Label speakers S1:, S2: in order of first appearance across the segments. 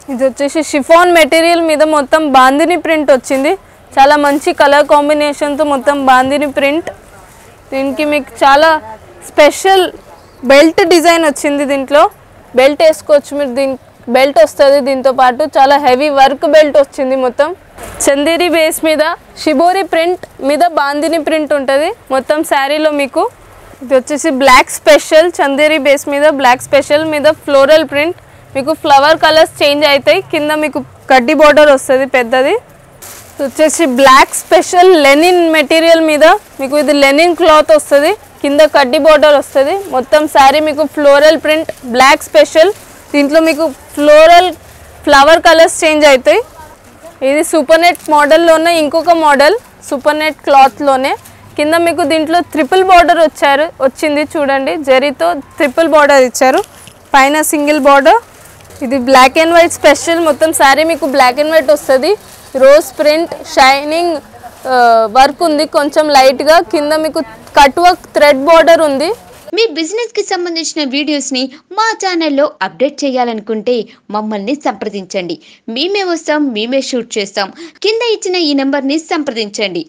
S1: ఇది వచ్చేసి chiffon material మీద మొత్తం బాందిని ప్రింట్ వచ్చింది చాలా మంచి కలర్ కాంబినేషన్తో మొత్తం బాందిని ప్రింట్ దీనికి మీకు చాలా స్పెషల్ బెల్ట్ డిజైన్ వచ్చింది దీంట్లో బెల్ట్ వేసుకోవచ్చు మీరు దీని బెల్ట్ వస్తుంది దీంతో పాటు చాలా హెవీ వర్క్ బెల్ట్ వచ్చింది మొత్తం చందేరి బేస్ మీద షిబోరి ప్రింట్ మీద బాందిని ప్రింట్ ఉంటుంది మొత్తం శారీలో మీకు ఇది వచ్చేసి బ్లాక్ స్పెషల్ చందేరి బేస్ మీద బ్లాక్ స్పెషల్ మీద ఫ్లోరల్ ప్రింట్ మీకు ఫ్లవర్ కలర్స్ చేంజ్ అవుతాయి కింద మీకు కడ్డీ బార్డర్ వస్తుంది పెద్దది ఇది వచ్చేసి బ్లాక్ స్పెషల్ లెనిన్ మెటీరియల్ మీద మీకు ఇది లెనిన్ క్లాత్ వస్తుంది కింద కడ్డీ బార్డర్ వస్తుంది మొత్తం శారీ మీకు ఫ్లోరల్ ప్రింట్ బ్లాక్ స్పెషల్ దీంట్లో మీకు ఫ్లోరల్ ఫ్లవర్ కలర్స్ చేంజ్ అవుతాయి ఇది సూపర్ నెట్ మోడల్లోనే ఇంకొక మోడల్ సూపర్ నెట్ క్లాత్లోనే కింద మీకు దీంట్లో ట్రిపుల్ బార్డర్ వచ్చారు వచ్చింది చూడండి జరీతో ట్రిపుల్ బార్డర్ ఇచ్చారు పైన సింగిల్ బార్డర్ ఇది బ్లాక్ అండ్ వైట్ స్పెషల్ మొత్తం శారీ మీకు బ్లాక్ అండ్ వైట్ వస్తుంది రోజ్ ప్రింట్ షైనింగ్ వర్క్ ఉంది కొంచెం లైట్గా కింద మీకు కట్ వర్క్ థ్రెడ్ బార్డర్ ఉంది
S2: మీ బిజినెస్ కి సంబంధించిన వీడియోస్ ని మా ఛానల్లో అప్డేట్ చేయాలనుకుంటే మమ్మల్ని సంప్రదించండి మేమే వస్తాం మేమే షూట్ చేస్తాం కింద ఇచ్చిన ఈ నెంబర్ ని సంప్రదించండి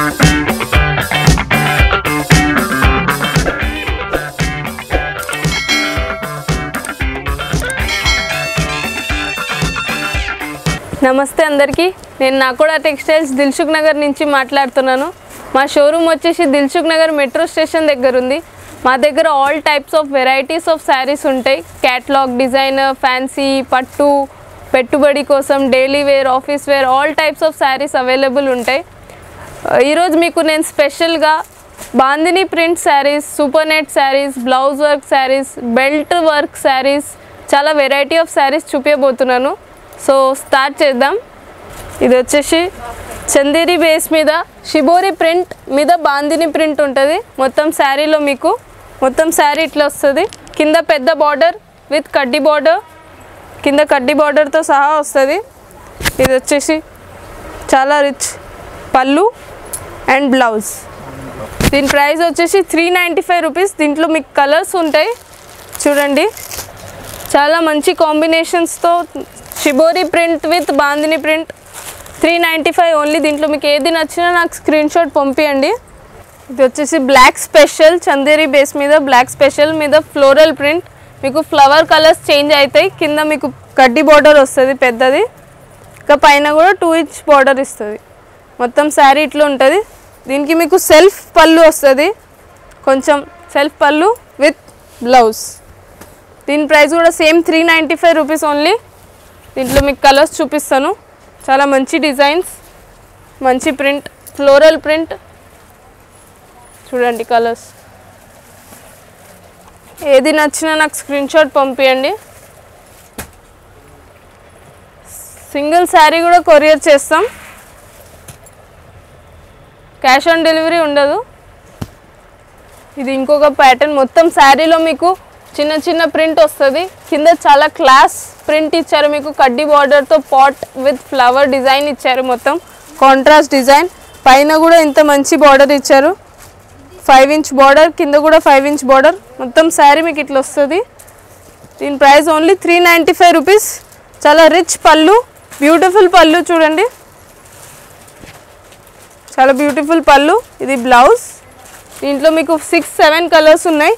S1: నమస్తే అందరికీ నేను నాకోడా టెక్స్టైల్స్ దిల్సుఖ్ నగర్ నుంచి మాట్లాడుతున్నాను మా షోరూమ్ వచ్చేసి దిల్సుఖ్ నగర్ మెట్రో స్టేషన్ దగ్గర ఉంది మా దగ్గర all types of varieties of saris ఉంటాయి క్యాట్లాగ్ డిజైనర్ ఫ్యాన్సీ పట్టు పెట్టుబడి కోసం daily wear office wear all types of saris available ఉంటాయి ఈరోజు మీకు నేను స్పెషల్గా bandhani print saris super net saris blouse work saris belt work saris చాలా వెరైటీ ఆఫ్ శారీస్ చూపించబోతున్నాను సో స్టార్ట్ చేద్దాం ఇది వచ్చేసి చందేరి బేస్ మీద షిబోరి ప్రింట్ మీద బాందిని ప్రింట్ ఉంటుంది మొత్తం శారీలో మీకు మొత్తం శారీ ఇట్లా వస్తుంది కింద పెద్ద బార్డర్ విత్ కడ్డీ బార్డర్ కింద కడ్డీ బార్డర్తో సహా వస్తుంది ఇది వచ్చేసి చాలా రిచ్ పళ్ళు అండ్ బ్లౌజ్ దీని ప్రైస్ వచ్చేసి త్రీ నైంటీ ఫైవ్ రూపీస్ దీంట్లో మీకు కలర్స్ ఉంటాయి చూడండి చాలా మంచి కాంబినేషన్స్తో shibori print with bandhani print three ninety five only దీంట్లో మీకు ఏది నచ్చినా నాకు స్క్రీన్ షాట్ పంపించండి ఇది వచ్చేసి బ్లాక్ స్పెషల్ చందేరి బేస్ మీద బ్లాక్ స్పెషల్ మీద ఫ్లోరల్ ప్రింట్ మీకు ఫ్లవర్ కలర్స్ చేంజ్ అవుతాయి కింద మీకు కడ్డీ బార్డర్ వస్తుంది పెద్దది ఇంకా పైన కూడా టూ ఇంచ్ బార్డర్ ఇస్తుంది మొత్తం శారీ ఇట్లా ఉంటుంది దీనికి మీకు సెల్ఫ్ పళ్ళు వస్తుంది కొంచెం సెల్ఫ్ పళ్ళు విత్ బ్లౌజ్ దీని ప్రైస్ కూడా same three ninety five rupees only దీంట్లో మీకు కలర్స్ చూపిస్తాను చాలా మంచి డిజైన్స్ మంచి ప్రింట్ ఫ్లోరల్ ప్రింట్ చూడండి కలర్స్ ఏది నచ్చినా నాకు స్క్రీన్ షాట్ పంపించండి సింగిల్ శారీ కూడా కొరియర్ చేస్తాం క్యాష్ ఆన్ డెలివరీ ఉండదు ఇది ఇంకొక ప్యాటర్న్ మొత్తం శారీలో మీకు చిన్న చిన్న ప్రింట్ వస్తుంది కింద చాలా క్లాస్ ప్రింట్ ఇచ్చారు మీకు కడ్డీ బార్డర్తో పాట్ విత్ ఫ్లవర్ డిజైన్ ఇచ్చారు మొత్తం కాంట్రాస్ట్ డిజైన్ పైన కూడా ఇంత మంచి బార్డర్ ఇచ్చారు ఫైవ్ ఇంచ్ బార్డర్ కింద కూడా ఫైవ్ ఇంచ్ బార్డర్ మొత్తం శారీ మీకు ఇట్లా వస్తుంది దీని price only three ninety five rupees చాలా రిచ్ పళ్ళు బ్యూటిఫుల్ పళ్ళు చూడండి చాలా బ్యూటిఫుల్ పళ్ళు ఇది బ్లౌజ్ దీంట్లో మీకు సిక్స్ సెవెన్ కలర్స్ ఉన్నాయి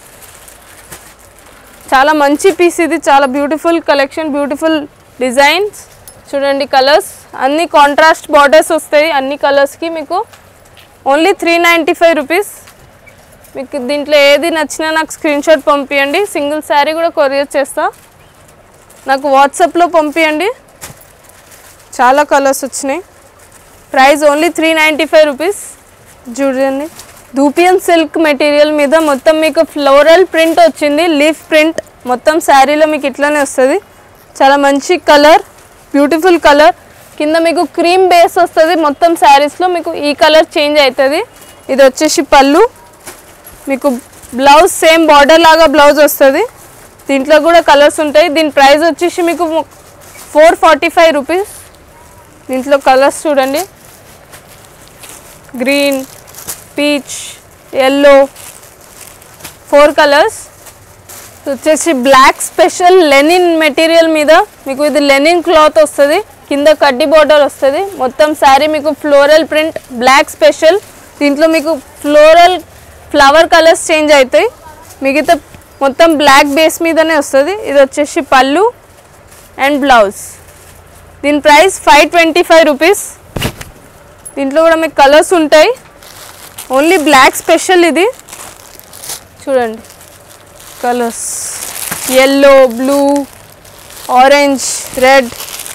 S1: చాలా మంచి పీస్ ఇది చాలా బ్యూటిఫుల్ కలెక్షన్ బ్యూటిఫుల్ డిజైన్స్ చూడండి కలర్స్ అన్ని కాంట్రాస్ట్ బార్డర్స్ వస్తాయి అన్ని కలర్స్కి మీకు only three ninety five rupees మీకు దీంట్లో ఏది నచ్చినా నాకు స్క్రీన్ షాట్ పంపించండి సింగిల్ శారీ కూడా కొరియర్ చేస్తా నాకు వాట్సాప్లో పంపించండి చాలా కలర్స్ వచ్చినాయి price only three ninety five rupees చూడండి ధూపియన్ సిల్క్ మెటీరియల్ మీద మొత్తం మీకు ఫ్లోరల్ ప్రింట్ వచ్చింది లీఫ్ ప్రింట్ మొత్తం శారీలో మీకు ఇట్లానే వస్తుంది చాలా మంచి కలర్ బ్యూటిఫుల్ కలర్ కింద మీకు క్రీమ్ బేస్ వస్తుంది మొత్తం శారీస్లో మీకు ఈ కలర్ చేంజ్ అవుతుంది ఇది వచ్చేసి పళ్ళు మీకు బ్లౌజ్ సేమ్ బార్డర్ లాగా బ్లౌజ్ వస్తుంది దీంట్లో కూడా కలర్స్ ఉంటాయి దీని ప్రైస్ వచ్చేసి మీకు ఫోర్ ఫార్టీ ఫైవ్ రూపీస్ దీంట్లో కలర్స్ చూడండి green peach yellow four colours ఇది వచ్చేసి బ్లాక్ స్పెషల్ లెనిన్ మెటీరియల్ మీద మీకు ఇది లెనిన్ క్లాత్ వస్తుంది కింద కడ్డీ బోర్డర్ వస్తుంది మొత్తం శారీ మీకు ఫ్లోరల్ ప్రింట్ బ్లాక్ స్పెషల్ దీంట్లో మీకు ఫ్లోరల్ ఫ్లవర్ కలర్స్ చేంజ్ అవుతాయి మిగతా మొత్తం బ్లాక్ బేస్ మీదనే వస్తుంది ఇది వచ్చేసి పళ్ళు అండ్ బ్లౌజ్ దీని price five twenty five rupees దీంట్లో కూడా మీకు కలర్స్ ఉంటాయి ఓన్లీ బ్లాక్ స్పెషల్ ఇది చూడండి colours yellow blue orange red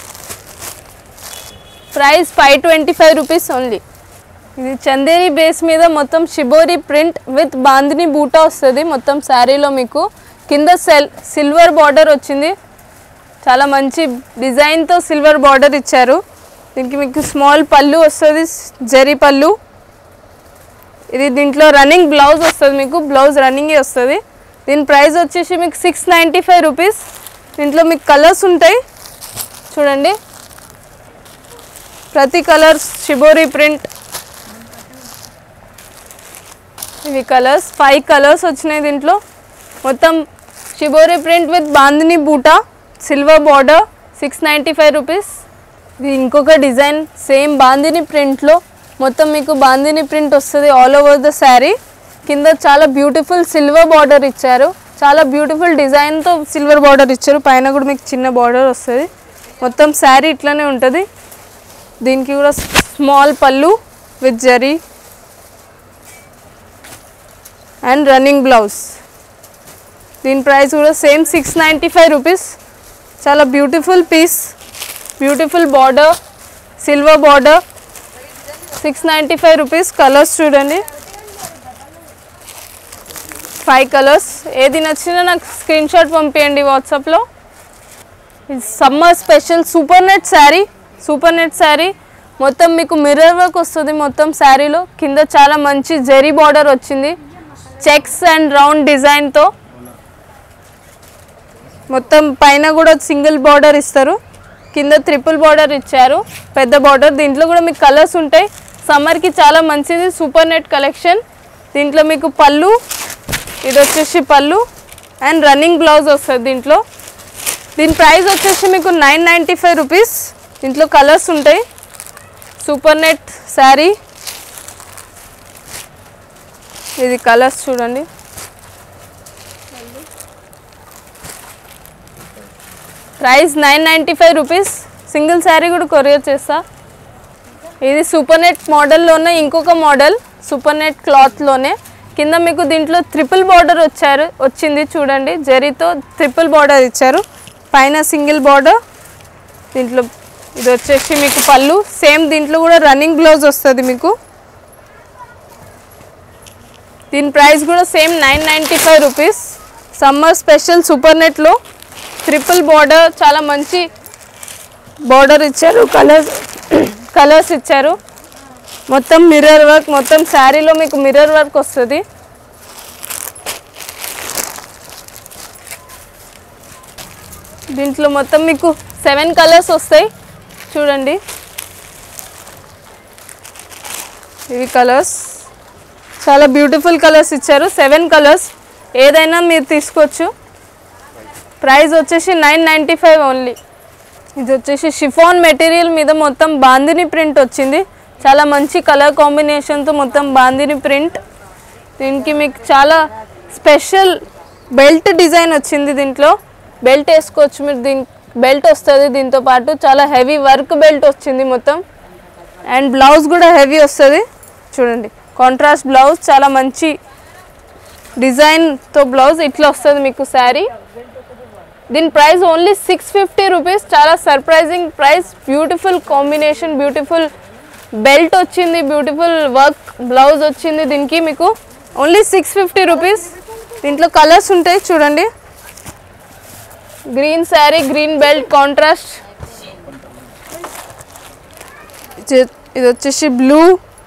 S1: price five twenty five rupees only ఇది చందేరి బేస్ మీద మొత్తం షిబోరి ప్రింట్ విత్ బాందిని బూటా వస్తుంది మొత్తం శారీలో మీకు కింద సెల్ సిల్వర్ బార్డర్ వచ్చింది చాలా మంచి డిజైన్తో సిల్వర్ బార్డర్ ఇచ్చారు దీనికి మీకు స్మాల్ పళ్ళు వస్తుంది జరీ పళ్ళు ఇది దీంట్లో రన్నింగ్ బ్లౌజ్ వస్తుంది మీకు బ్లౌజ్ రన్నింగే వస్తుంది దీని ప్రైస్ వచ్చేసి మీకు సిక్స్ నైంటీ ఫైవ్ రూపీస్ దీంట్లో మీకు కలర్స్ ఉంటాయి చూడండి ప్రతి కలర్ షిబోరి ప్రింట్ ఇవి కలర్స్ ఫైవ్ కలర్స్ వచ్చినాయి దీంట్లో మొత్తం shibori print with bandhani buta silver border six ninety five rupees ఇది ఇంకొక డిజైన్ సేమ్ బాందిని ప్రింట్లో మొత్తం మీకు బాందిని ప్రింట్ వస్తుంది ఆల్ ఓవర్ ద శారీ కింద చాలా బ్యూటిఫుల్ సిల్వర్ బార్డర్ ఇచ్చారు చాలా బ్యూటిఫుల్ డిజైన్తో సిల్వర్ బార్డర్ ఇచ్చారు పైన కూడా మీకు చిన్న బార్డర్ వస్తుంది మొత్తం శారీ ఇట్లానే ఉంటుంది దీనికి కూడా small pallu with zari and running blouse దీని ప్రైస్ కూడా same six ninety five rupees చాలా beautiful piece beautiful border silver border six ninety five rupees colours చూడండి ఫైవ్ కలర్స్ ఏది నచ్చినా నాకు స్క్రీన్ షాట్ పంపించండి వాట్సాప్లో ఇది summer special super net sari super net sari మొత్తం మీకు మిర్రర్ వర్క్ వస్తుంది మొత్తం శారీలో కింద చాలా మంచి జరీ బార్డర్ వచ్చింది చెక్స్ అండ్ రౌండ్ డిజైన్తో మొత్తం పైన కూడా సింగిల్ బార్డర్ ఇస్తారు కింద ట్రిపుల్ బార్డర్ ఇచ్చారు పెద్ద బార్డర్ దీంట్లో కూడా మీకు కలర్స్ ఉంటాయి సమ్మర్కి చాలా మంచిది సూపర్ నెట్ కలెక్షన్ దీంట్లో మీకు పళ్ళు ఇది వచ్చేసి పళ్ళు అండ్ రన్నింగ్ బ్లౌజ్ వస్తుంది దీంట్లో దీని ప్రైస్ వచ్చేసి మీకు నైన్ నైంటీ ఫైవ్ రూపీస్ దీంట్లో కలర్స్ ఉంటాయి సూపర్ నెట్ శారీ ఇది కలర్స్ చూడండి price nine ninety five rupees single sari కూడా కొరియర్ చేస్తా ఇది సూపర్ నెట్ మోడల్లోనే ఇంకొక మోడల్ సూపర్ నెట్ క్లాత్లోనే కింద మీకు దీంట్లో ట్రిపుల్ బార్డర్ వచ్చారు వచ్చింది చూడండి జరీతో ట్రిపుల్ బార్డర్ ఇచ్చారు పైన సింగిల్ బార్డర్ దీంట్లో ఇది వచ్చేసి మీకు పళ్ళు సేమ్ దీంట్లో కూడా రన్నింగ్ బ్లౌజ్ వస్తుంది మీకు దీని ప్రైస్ కూడా same nine ninety five rupees summer special super నెట్లో ట్రిపుల్ బార్డర్ చాలా మంచి బార్డర్ ఇచ్చారు కలర్స్ కలర్స్ ఇచ్చారు మొత్తం మిర్రర్ వర్క్ మొత్తం శారీలో మీకు మిర్రర్ వర్క్ వస్తుంది దీంట్లో మొత్తం మీకు సెవెన్ కలర్స్ వస్తాయి చూడండి ఇవి కలర్స్ చాలా బ్యూటిఫుల్ కలర్స్ ఇచ్చారు సెవెన్ కలర్స్ ఏదైనా మీరు తీసుకోవచ్చు ప్రైస్ వచ్చేసి నైన్ నైంటీ ఫైవ్ ఓన్లీ ఇది వచ్చేసి షిఫాన్ మెటీరియల్ మీద మొత్తం బాందిని ప్రింట్ వచ్చింది చాలా మంచి కలర్ కాంబినేషన్తో మొత్తం బాందిని ప్రింట్ దీనికి మీకు చాలా స్పెషల్ బెల్ట్ డిజైన్ వచ్చింది దీంట్లో బెల్ట్ వేసుకోవచ్చు మీరు దీని బెల్ట్ వస్తుంది దీంతో పాటు చాలా హెవీ వర్క్ బెల్ట్ వచ్చింది మొత్తం అండ్ బ్లౌజ్ కూడా హెవీ వస్తుంది చూడండి కాంట్రాస్ట్ బ్లౌజ్ చాలా మంచి డిజైన్తో బ్లౌజ్ ఇట్లా వస్తుంది మీకు శారీ దీని price only six fifty rupees చాలా surprising price beautiful combination beautiful belt వచ్చింది బ్యూటిఫుల్ వర్క్ బ్లౌజ్ వచ్చింది దీనికి మీకు ఓన్లీ సిక్స్ ఫిఫ్టీ రూపీస్ దీంట్లో కలర్స్ ఉంటాయి చూడండి green sari green belt contrast ఇది వచ్చేసి బ్లూ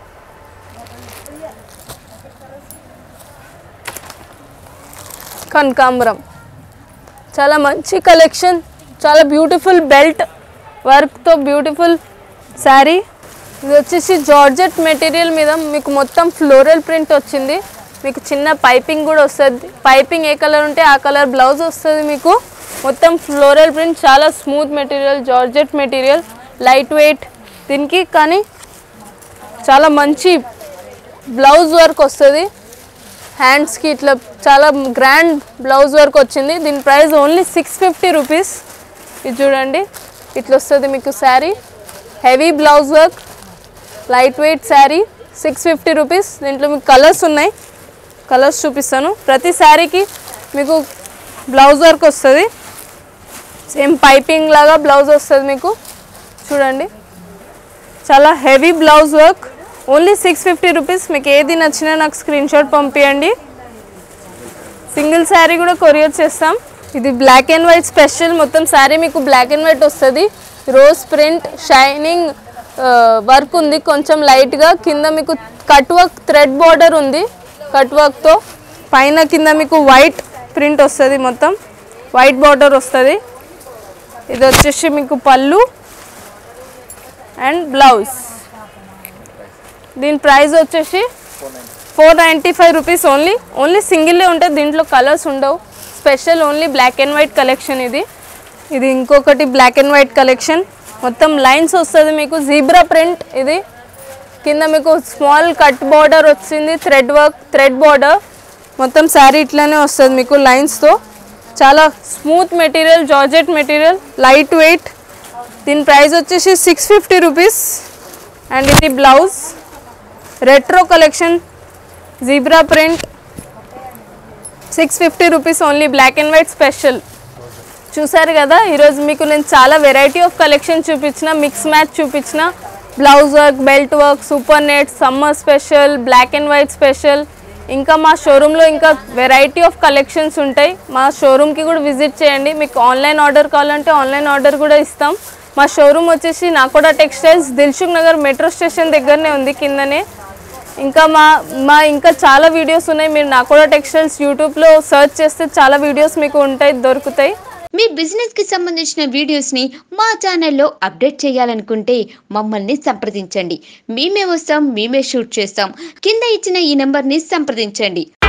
S1: కనకాంబరం చాలా మంచి కలెక్షన్ చాలా బ్యూటిఫుల్ బెల్ట్ వర్క్తో బ్యూటిఫుల్ శారీ ఇది వచ్చేసి జార్జెట్ మెటీరియల్ మీద మీకు మొత్తం ఫ్లోరల్ ప్రింట్ వచ్చింది మీకు చిన్న పైపింగ్ కూడా వస్తుంది పైపింగ్ ఏ కలర్ ఉంటే ఆ కలర్ బ్లౌజ్ వస్తుంది మీకు మొత్తం ఫ్లోరల్ ప్రింట్ చాలా smooth material georgette material light weight దీనికి కానీ చాలా మంచి బ్లౌజ్ వర్క్ వస్తుంది హ్యాండ్స్కి ఇట్లా చాలా గ్రాండ్ బ్లౌజ్ వర్క్ వచ్చింది దీని price only six fifty rupees ఇది చూడండి ఇట్లా వస్తుంది మీకు sari heavy blouse work light weight sari six fifty rupees దీంట్లో మీకు కలర్స్ ఉన్నాయి కలర్స్ చూపిస్తాను ప్రతి శారీకి మీకు బ్లౌజ్ వర్క్ వస్తుంది సేమ్ పైపింగ్ లాగా బ్లౌజ్ వస్తుంది మీకు చూడండి చాలా heavy blouse work only six fifty rupees మీకు ఏది నచ్చినా నాకు స్క్రీన్ షాట్ పంపించండి సింగిల్ శారీ కూడా కొరియర్ చేస్తాం ఇది బ్లాక్ అండ్ వైట్ స్పెషల్ మొత్తం శారీ మీకు బ్లాక్ అండ్ వైట్ వస్తుంది రోజ్ ప్రింట్ షైనింగ్ వర్క్ ఉంది కొంచెం లైట్గా కింద మీకు కట్ వర్క్ థ్రెడ్ బార్డర్ ఉంది కట్ వర్క్తో పైన కింద మీకు వైట్ ప్రింట్ వస్తుంది మొత్తం వైట్ బార్డర్ వస్తుంది ఇది వచ్చేసి మీకు పళ్ళు అండ్ బ్లౌజ్ దీని ప్రైస్ వచ్చేసి four ninety five rupees only only సింగిల్లే ఉంటుంది దీంట్లో కలర్స్ ఉండవు special only black and white collection ఇది ఇది ఇంకొకటి బ్లాక్ అండ్ వైట్ కలెక్షన్ మొత్తం లైన్స్ వస్తుంది మీకు జీబ్రా ప్రింట్ ఇది కింద మీకు స్మాల్ కట్ బార్డర్ వచ్చింది థ్రెడ్ వర్క్ థ్రెడ్ బార్డర్ మొత్తం శారీ ఇట్లానే వస్తుంది మీకు లైన్స్తో చాలా smooth material georgette material light weight దీని ప్రైస్ వచ్చేసి సిక్స్ ఫిఫ్టీ రూపీస్ అండ్ ఇది blouse retro collection zebra print six fifty rupees only black and white special చూసారు కదా ఈరోజు మీకు నేను చాలా వెరైటీ ఆఫ్ కలెక్షన్ చూపించిన మిక్స్ మ్యాచ్ చూపించిన blouse work belt work super net summer special black and white special ఇంకా మా షోరూంలో ఇంకా వెరైటీ ఆఫ్ కలెక్షన్స్ ఉంటాయి మా షోరూమ్కి కూడా విజిట్ చేయండి మీకు ఆన్లైన్ ఆర్డర్ కావాలంటే ఆన్లైన్ ఆర్డర్ కూడా ఇస్తాం మా షోరూమ్ వచ్చేసి Nakoda textiles Dilsukh Nagar metro station దగ్గరనే ఉంది కిందనే ఇంకా మా మా ఇంకా చాలా వీడియోస్ ఉన్నాయి మీరు నాకోడా టెక్స్టైల్స్ యూట్యూబ్లో సెర్చ్ చేస్తే చాలా వీడియోస్ మీకు ఉంటాయి దొరుకుతాయి
S2: మీ బిజినెస్ కి సంబంధించిన వీడియోస్ ని మా ఛానల్లో అప్డేట్ చేయాలనుకుంటే మమ్మల్ని సంప్రదించండి మేమే వస్తాం మేమే షూట్ చేస్తాం కింద ఇచ్చిన ఈ నెంబర్ ని సంప్రదించండి